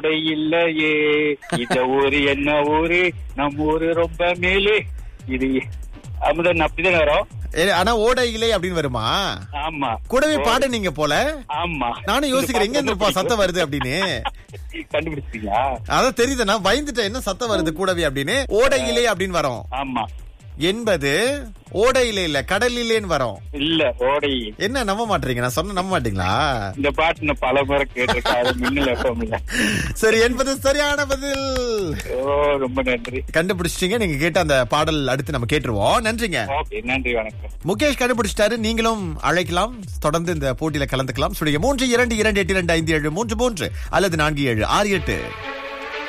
ஓடை இல்லையே இந்த ஊரு என்ன ஊரு நம்ம ஊரு ரொம்ப மேலே இது அமுதன் அப்படிதான் வரும் ஏ, ஆனா ஓடை இலை அப்படின்னு வருமா ஆமா கூடவே பாடுனீங்க போல ஆமா நானும் யோசிக்கிறேன் எங்க இருந்துப்பா சத்தம் வருது அப்படின்னு கண்டுபிடிச்சிட்டீங்களா அதான் தெரியுது நான் பயந்துட்டேன் என்ன சத்தம் வருது கூடவே அப்படின்னு ஓடை இலை அப்படின்னு வரும் ஆமா என்பது ஓடையிலே இல்ல கடலிலேன்னு வரும் இல்ல ஓடை என்ன நம்ப மாட்டீங்க நான் சொன்ன நம்ப மாட்டீங்களா இந்த பாட்டு நான் பல முறை கேட்டிருக்கேன் அது மின்னல் எஃப்எம் இல்ல சரி என்பது சரியான பதில் ஓ ரொம்ப நன்றி கண்டுபிடிச்சிட்டீங்க நீங்க கேட்ட அந்த பாடல் அடுத்து நம்ம கேட்டுருவோம் நன்றிங்க ஓகே நன்றி வணக்கம் முகேஷ் கண்டுபிடிச்சிட்டாரு நீங்களும் அழைக்கலாம் தொடர்ந்து இந்த போட்டியில கலந்துக்கலாம் சுடைய மூன்று இரண்டு இரண்டு எட்டு இரண்டு ஐந்து ஏழு மூன்று மூன்று அல்லது நான்கு ஏழு ஆறு எட்டு